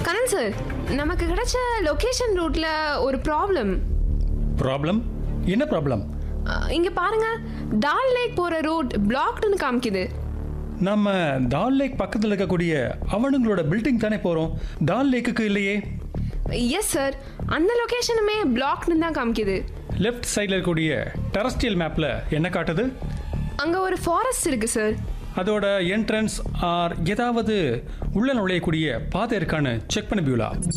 Karan sir நமக்கு கிடைச்ச location ரூட்ல ஒரு ப்ராப்ளம் ப்ராப்ளம் என்ன ப்ராப்ளம் இங்க பாருங்க டால் லேக் போற ரூட் பிளாக்டுன்னு காமிக்குது நம்ம டால் லேக் பக்கத்தில் இருக்கக்கூடிய அவனுங்களோட பில்டிங் தானே போகிறோம் டால் லேக்குக்கு இல்லையே எஸ் சார் அந்த லொகேஷனுமே பிளாக்னு தான் காமிக்குது லெஃப்ட் சைடில் இருக்கக்கூடிய டெரஸ்டியல் மேப்பில் என்ன காட்டுது அங்க ஒரு ஃபாரஸ்ட் இருக்கு சார் அதோட என்ட்ரன்ஸ் ஆர் ஏதாவது உள்ள நுழையக்கூடிய பாதை இருக்கான்னு செக் பண்ண பியூலா